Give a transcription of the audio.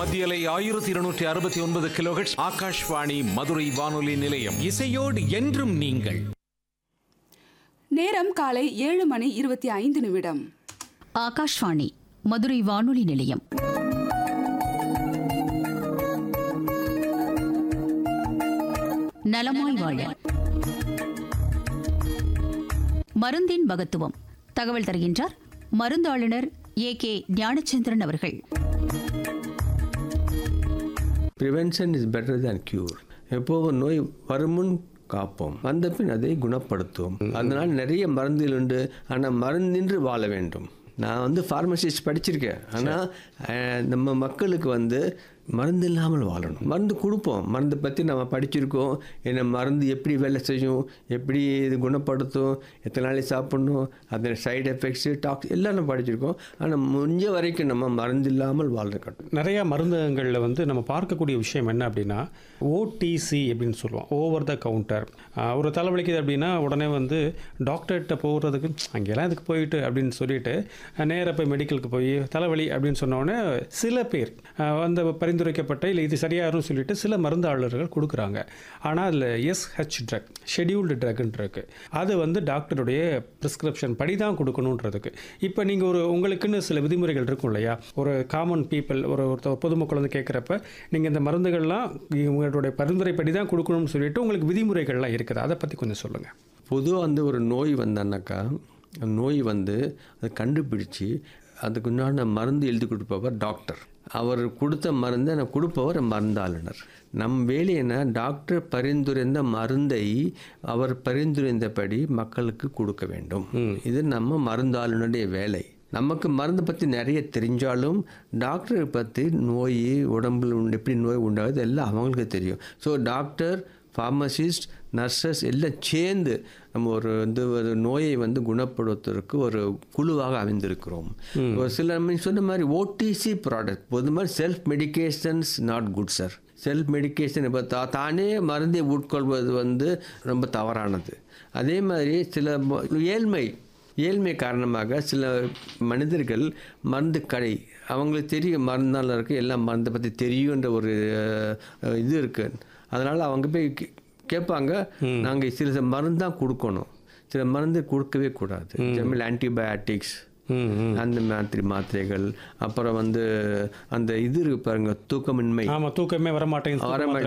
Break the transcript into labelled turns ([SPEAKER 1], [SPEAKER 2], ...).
[SPEAKER 1] மத்தியலை ஆயிரத்தி இருநூற்றி அறுபத்தி ஒன்பது கிலோஹெட்ஸ் ஆகாஷ்வாணி மதுரை வானொலி நிலையம்
[SPEAKER 2] இசையோடு என்றும் நீங்கள்
[SPEAKER 3] நேரம் காலை ஏழு மணி இருபத்தி ஐந்து நிமிடம்
[SPEAKER 4] ஆகாஷ்வாணி மதுரை வானொலி நிலையம் நலமாய் வாழ மருந்தின் மகத்துவம் தகவல் தருகின்றார் மருந்தாளுநர் ஏ கே ஞானச்சந்திரன் அவர்கள்
[SPEAKER 5] prevention is better than cure எப்போவும் நோய் வருமுன் காப்போம் வந்த பின் அதை குணப்படுத்துவோம் அதனால் நிறைய மருந்துகள் உண்டு ஆனால் மருந்தின்றி வாழ வேண்டும் நான் வந்து ஃபார்மசிஸ்ட் படிச்சிருக்கேன் ஆனால் நம்ம மக்களுக்கு வந்து மருந்து இல்லாமல் வாழணும் மருந்து கொடுப்போம் மருந்தை பற்றி நம்ம படிச்சிருக்கோம் என்ன மருந்து எப்படி வேலை செய்யும் எப்படி இது குணப்படுத்தும் எத்தனை நாளைக்கு சாப்பிடணும் அதன் சைடு எஃபெக்ட்ஸு டாக்ஸ் எல்லாம் நம்ம படிச்சிருக்கோம் ஆனால் முடிஞ்ச வரைக்கும் நம்ம மருந்து இல்லாமல் வாழ்க்கணும்
[SPEAKER 6] நிறைய மருந்தகங்களில் வந்து நம்ம பார்க்கக்கூடிய விஷயம் என்ன அப்படின்னா ஓடிசி அப்படின்னு சொல்லுவோம் ஓவர் த கவுண்டர் ஒரு தலைவலிக்குது அப்படின்னா உடனே வந்து டாக்டர்கிட்ட போகிறதுக்கு அங்கெல்லாம் இதுக்கு போயிட்டு அப்படின்னு சொல்லிட்டு நேராக போய் மெடிக்கலுக்கு போய் தலைவலி அப்படின்னு சொன்ன உடனே சில பேர் அஹ், அந்த பரிந்துரைக்கப்பட்ட இல்லை இது சரியாரும் சொல்லிட்டு சில மருந்தாளர்கள் கொடுக்குறாங்க ஆனால் அதில் எஸ்ஹெச் ட்ரக் ஷெடியூல்டு ட்ரக்னு இருக்கு அது வந்து டாக்டருடைய ப்ரிஸ்கிரிப்ஷன் படி தான் கொடுக்கணுன்றதுக்கு இப்போ நீங்கள் ஒரு உங்களுக்குன்னு சில விதிமுறைகள் இருக்கும் இல்லையா ஒரு காமன் பீப்புள் ஒரு ஒருத்த பொதுமக்கள் வந்து கேட்குறப்ப நீங்கள் இந்த மருந்துகள்லாம் உங்களுடைய பரிந்துரைப்படி தான் கொடுக்கணும்னு சொல்லிட்டு உங்களுக்கு விதிமுறைகள்லாம் இருக்குது அதை பற்றி கொஞ்சம் சொல்லுங்கள்
[SPEAKER 5] பொதுவாக வந்து ஒரு நோய் வந்தானாக்கா அந்த நோய் வந்து அதை கண்டுபிடிச்சு அதுக்கு உண்டான மருந்து எழுதி கொடுப்பவர் டாக்டர் அவர் கொடுத்த மருந்தை நான் கொடுப்பவர் மருந்தாளுநர் நம் வேலை என்ன டாக்டர் பரிந்துரைந்த மருந்தை அவர் பரிந்துரைந்தபடி மக்களுக்கு கொடுக்க வேண்டும் இது நம்ம மருந்தாளுநருடைய வேலை நமக்கு மருந்து பற்றி நிறைய தெரிஞ்சாலும் டாக்டரை பற்றி நோய் உடம்புல உண்டு- எப்படி நோய் உண்டாகுது எல்லாம் அவங்களுக்கு தெரியும் ஸோ டாக்டர் ஃபார்மசிஸ்ட் நர்சஸ் எல்லாம் சேர்ந்து நம்ம ஒரு வந்து ஒரு நோயை வந்து குணப்படுத்துவதற்கு ஒரு குழுவாக அமைந்திருக்கிறோம் ஒரு சில நம்ம சொன்ன மாதிரி ஓடிசி ப்ராடக்ட் பொது மாதிரி self medications not good sir self medication இப்போ தா தானே மருந்தை உட்கொள்வது வந்து ரொம்ப தவறானது அதே மாதிரி சில ம- ஏழ்மை ஏழ்மை காரணமாக சில மனிதர்கள் மருந்து கடை அவங்களுக்கு தெரியும் மருந்தால இருக்கு எல்லாம் மருந்தை பற்றி தெரியுன்ற ஒரு அஹ், இது இருக்கு அதனால் அவங்க போய் கே- கேட்பாங்க நாங்கள் சில மருந்து தான் கொடுக்கணும் சில மருந்து கொடுக்கவே கூடாது ஜமில் ஆன்டிபயாட்டிக்ஸ் அந்த மாதிரி மாத்திரைகள் அப்புறம் வந்து அந்த இது இருக்கு பாருங்க தூக்கமின்மை
[SPEAKER 6] ஆமாம் தூக்கமே வர மாட்டேங்குது
[SPEAKER 5] வர